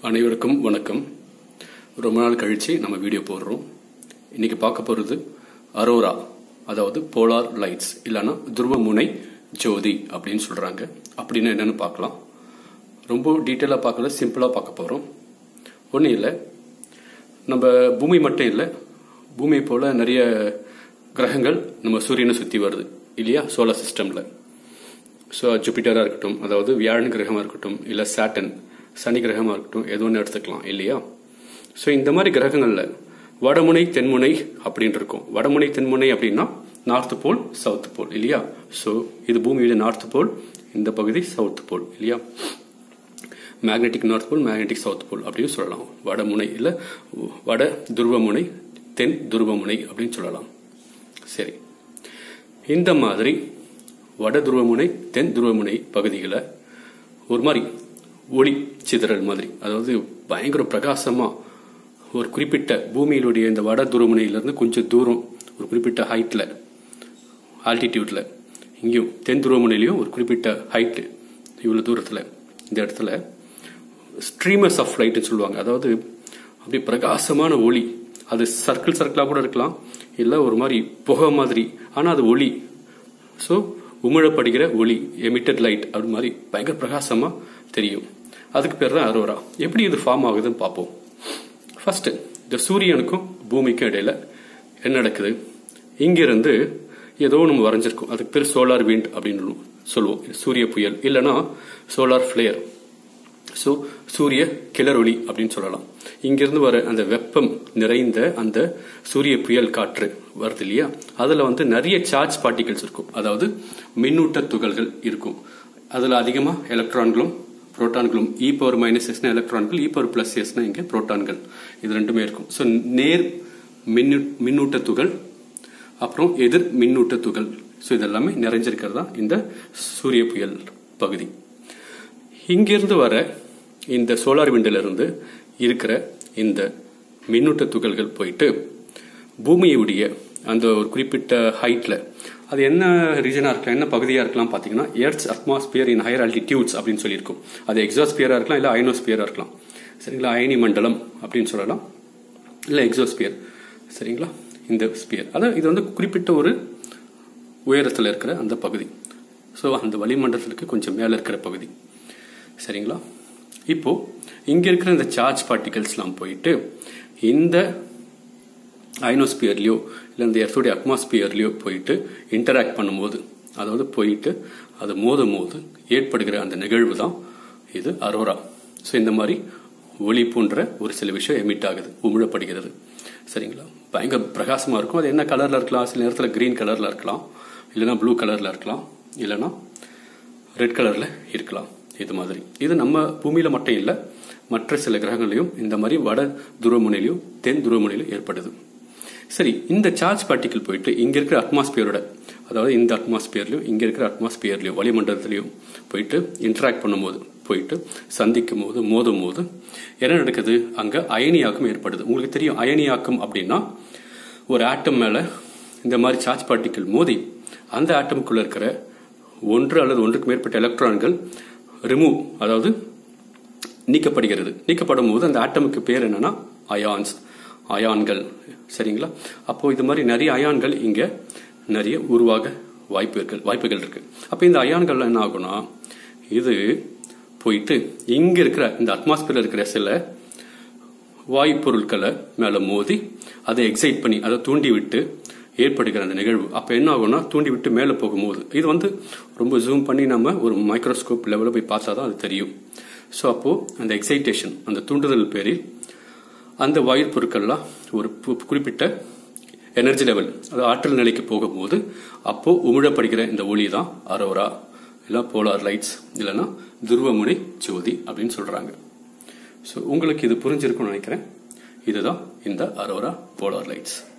அனைவருக்கும் வணக்கம் ரொம்ப நாள் கழிச்சு நம்ம வீடியோ போடுறோம் இன்னைக்கு பார்க்க போறது அரோரா அதாவது போலார் லைட்ஸ் இல்லைன்னா துருவமுனை ஜோதி அப்படின்னு சொல்றாங்க அப்படின்னு என்னன்னு பார்க்கலாம் ரொம்ப டீட்டெயிலாக பார்க்கல சிம்பிளாக பார்க்க போகிறோம் ஒன்றும் இல்லை நம்ம பூமி மட்டும் இல்லை பூமியை போல நிறைய கிரகங்கள் நம்ம சூரியனை சுற்றி வருது இல்லையா சோலார் சிஸ்டமில் ஸோ ஜூபிட்டராக இருக்கட்டும் அதாவது வியாழன் கிரகமாக இருக்கட்டும் இல்லை சாட்டன் சனி கிரகமாக இருக்கட்டும் எது ஒன்று எடுத்துக்கலாம் இல்லையா ஸோ இந்த மாதிரி கிரகங்களில் வடமுனை தென்முனை அப்படின்னு இருக்கும் வடமுனை தென்முனை அப்படின்னா நார்த் போல் சவுத் போல் இல்லையா ஸோ இது பூமியோட நார்த் போல் இந்த பகுதி சவுத் போல் இல்லையா magnetic north pole magnetic south pole அப்படின்னு சொல்லலாம் வடமுனை இல்லை வட துருவமுனை தென் துருவமுனை அப்படின்னு சொல்லலாம் சரி இந்த மாதிரி வட துருவமுனை தென் துருவமுனை பகுதிகளை ஒரு மாதிரி ஒளி சிதறல் மாதிரி அதாவது பயங்கர பிரகாசமா ஒரு குறிப்பிட்ட பூமியிலுடைய இந்த வட துருவமுனையிலிருந்து கொஞ்சம் தூரம் ஒரு குறிப்பிட்ட ஹைட்ல ஆல்டிடியூட்ல இங்கேயும் தென் துருவமுனையிலையும் ஒரு குறிப்பிட்ட ஹைட் இவ்வளவு தூரத்துல இந்த இடத்துல ஸ்ட்ரீமர்ஸ் ஆஃப் லைட்னு சொல்லுவாங்க அதாவது அப்படி பிரகாசமான ஒளி அது சர்க்கிள் சர்க்கிளா கூட இருக்கலாம் இல்ல ஒரு மாதிரி புகை மாதிரி ஆனா அது ஒளி ஸோ உமிழப்படுகிற ஒளி எமிட்டட் லைட் அப்படி மாதிரி பயங்கர பிரகாசமா தெரியும் அதுக்கு பேர் தான் அரோரா எப்படி இது ஃபார்ம் ஆகுதுன்னு பார்ப்போம் ஃபர்ஸ்ட் இந்த சூரியனுக்கும் பூமிக்கும் இடையில என்ன நடக்குது இங்கிருந்து ஏதோ நம்ம வரைஞ்சிருக்கோம் அதுக்கு பேர் சோலார் விண்ட் அப்படின்னு சொல்லுவோம் சூரிய புயல் இல்லைன்னா சோலார் ஃபிளேயர் ஸோ சூரிய கிளறொளி அப்படின்னு சொல்லலாம் இங்கிருந்து வர அந்த வெப்பம் நிறைந்த அந்த சூரிய புயல் காற்று வருது இல்லையா அதுல வந்து நிறைய சார்ஜ் பார்ட்டிகல்ஸ் இருக்கும் அதாவது மின்னூட்ட துகள்கள் இருக்கும் அதுல அதிகமா எலக்ட்ரான்களும் புரோட்டான்களும் இ பவர் மைனஸ் எஸ்னா எலக்ட்ரான்கள் இ பவர் பிளஸ் எஸ்னா இங்க புரோட்டான்கள் இது ரெண்டுமே இருக்கும் ஸோ நேர் மின்னு மின்னூட்ட துகள் அப்புறம் எதிர் மின்னூட்ட துகள் ஸோ இதெல்லாமே நிறைஞ்சிருக்கிறதா இந்த சூரிய புயல் பகுதி இங்கிருந்து வர இந்த சோலார் விண்டில் இருந்து இருக்கிற இந்த மின்னூட்ட துகள்கள் போயிட்டு பூமியுடைய அந்த ஒரு குறிப்பிட்ட ஹைட்ல அது என்ன ரீஜனா இருக்கலாம் என்ன பகுதியா இருக்கலாம் பாத்தீங்கன்னா earth's atmosphere in higher altitudes அப்படின்னு சொல்லியிருக்கும் அது எக்ஸாஸ்பியரா இருக்கலாம் இல்ல அயனோஸ்பியரா இருக்கலாம் சரிங்களா அயனி மண்டலம் அப்படின்னு சொல்லலாம் இல்ல எக்ஸோஸ்பியர் சரிங்களா இந்த ஸ்பியர் அதாவது இது வந்து குறிப்பிட்ட ஒரு உயரத்தில் இருக்கிற அந்த பகுதி ஸோ அந்த வளிமண்டலத்துக்கு கொஞ்சம் மேலே இருக்கிற பகுதி சரிங்களா இப்போ இங்க இருக்கிற இந்த சார்ஜ் பார்ட்டிகல்ஸ்லாம் போயிட்டு இந்த ஐனோஸ்பியர்லயோ இல்லை இந்த எர்த்தோடைய அட்மாஸ்பியர்லயோ போயிட்டு இன்டராக்ட் பண்ணும்போது அதாவது போயிட்டு அது மோதும் போது ஏற்படுகிற அந்த நிகழ்வு தான் இது அரோரா ஸோ இந்த மாதிரி ஒளி போன்ற ஒரு சில விஷயம் எமிட் ஆகுது உமிழப்படுகிறது சரிங்களா பயங்கர பிரகாசமா இருக்கும் அது என்ன கலர்ல இருக்கலாம் சில நேரத்தில் கிரீன் கலர்ல இருக்கலாம் இல்லைன்னா ப்ளூ கலர்ல இருக்கலாம் இல்லைன்னா ரெட் கலர்ல இருக்கலாம் இது மாதிரி இது நம்ம பூமியில மட்டும் இல்ல மற்ற சில கிரகங்களையும் இந்த மாதிரி வட துருவமுனையிலையும் தென் துருவமுனையிலும் ஏற்படுது சரி இந்த சார்ஜ் பார்ட்டிகல் போயிட்டு இங்க இருக்கிற அட்மாஸ்பியரோட அதாவது இந்த அட்மாஸ்பியர்லயும் இங்க இருக்கிற அட்மாஸ்பியர்லயும் வளிமண்டலத்திலையும் போயிட்டு இன்டராக்ட் பண்ணும்போது போயிட்டு சந்திக்கும் போது மோதும் போது என்ன நடக்குது அங்க அயனியாக்கம் ஏற்படுது உங்களுக்கு தெரியும் அயனியாக்கம் அப்படின்னா ஒரு ஆட்டம் மேல இந்த மாதிரி சார்ஜ் பார்ட்டிகல் மோதி அந்த ஆட்டமுக்குள்ள இருக்கிற ஒன்று அல்லது ஒன்றுக்கு மேற்பட்ட எலக்ட்ரான்கள் ரிமூவ் அதாவது நீக்கப்படுகிறது நீக்கப்படும் போது அந்த ஆட்டமுக்கு பேர் என்னன்னா அயான்ஸ் அயான்கள் சரிங்களா அப்போ இது மாதிரி நிறைய அயான்கள் இங்க நிறைய உருவாக வாய்ப்புகள் வாய்ப்புகள் இருக்கு அப்ப இந்த அயான்கள் என்ன ஆகும்னா இது போயிட்டு இங்க இருக்கிற இந்த அட்மாஸ்பியர்ல இருக்கிற சில வாயு பொருட்களை மேல மோதி அதை எக்ஸைட் பண்ணி அதை தூண்டி விட்டு ஏற்படுகிற அந்த நிகழ்வு அப்ப என்ன ஆகும்னா தூண்டி விட்டு மேலே போகும்போது இது வந்து ரொம்ப ஜூம் பண்ணி நம்ம ஒரு மைக்ரோஸ்கோப் லெவலில் போய் பார்த்தா தான் அது தெரியும் ஸோ அப்போ அந்த எக்ஸைட்டேஷன் அந்த தூண்டுதல் பேரில் அந்த வாயு பொருட்கள்லாம் ஒரு குறிப்பிட்ட எனர்ஜி லெவல் அது ஆற்றல் நிலைக்கு போகும்போது அப்போ உமிழப்படுகிற இந்த ஒளி தான் அரோரா இல்லை போலார் லைட்ஸ் இல்லைன்னா துருவமுனை ஜோதி அப்படின்னு சொல்றாங்க ஸோ உங்களுக்கு இது புரிஞ்சிருக்கும்னு நினைக்கிறேன் இதுதான் இந்த அரோரா போலார் லைட்ஸ்